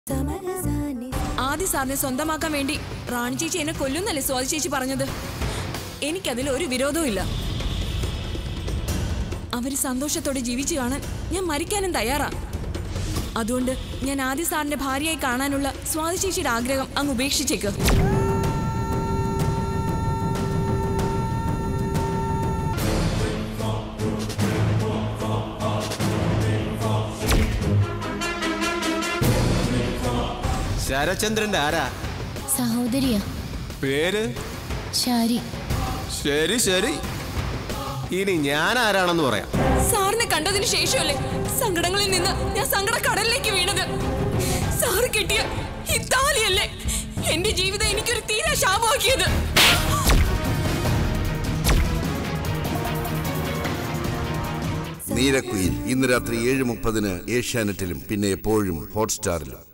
ആദ്യ സാറിനെ സ്വന്തമാക്കാൻ വേണ്ടി റാണി ചേച്ചി എന്നെ കൊല്ലുന്നല്ലേ സ്വാതി ചേച്ചി പറഞ്ഞത് എനിക്കതിൽ ഒരു വിരോധവും ഇല്ല അവര് സന്തോഷത്തോടെ ജീവിച്ചു കാണാൻ ഞാൻ മരിക്കാനും തയ്യാറാ അതുകൊണ്ട് ഞാൻ ആദ്യ സാറിന്റെ ഭാര്യയായി കാണാനുള്ള സ്വാതി ചേച്ചിയുടെ ആഗ്രഹം അങ്ങ് ഉപേക്ഷിച്ചേക്ക് ശരചന്ദ്രന്റെ ആരാ സഹോദരിയാ പേര് ശാരി ശരി ശരി ഇനി ഞാൻ ആരാണെന്ന് പറയാം സാറിനെ കണ്ടതിന് ശേഷമല്ലേ സങ്കടങ്ങളിൽ നിന്ന് ഞാൻ സങ്കട കടലിലേക്ക് വീണത് സാറ് കിട്ടിയ ഈ താലിയല്ലേ എന്റെ ജീവിതം എനിക്കൊരു തീരെ ശാപമാക്കിയത് നീരക്കുയിൽ ഇന്ന് രാത്രി ഏഴ് മുപ്പതിന് ഏഷ്യാനെറ്റിലും പിന്നെ എപ്പോഴും ഹോട്ട്സ്റ്റാറിലും